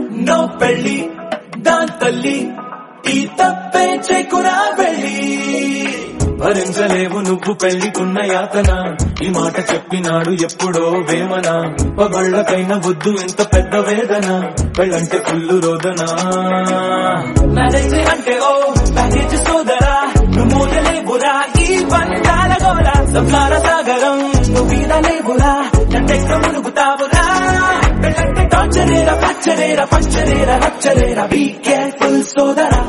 no పెళ్ళి దాని తల్లి ఈ తప్పే చెక్కురా వెళ్ళి భరించలేవు నువ్వు పెళ్లికున్న యాతన ఈ మాట చెప్పినాడు ఎప్పుడో వేమన పగళ్ళకైన వద్దు ఎంత పెద్ద వేదన పెళ్ళంటే ఫుల్లు రోదన మ్యారేజ్ అంటే ఓ ప్యాకేజ్ సోదరా నువ్వు మోయలేవురా ఈ బంధాల గోల సంసార సాగరం నువ్వు ఈదలేవురా నన్నెక్క మునుగుతావురా పెళ్ళంటే టార్చరేరా పచ్చరేరా పంచరేరా రచ్చరేరా బీ కేర్ఫుల్ సోదరా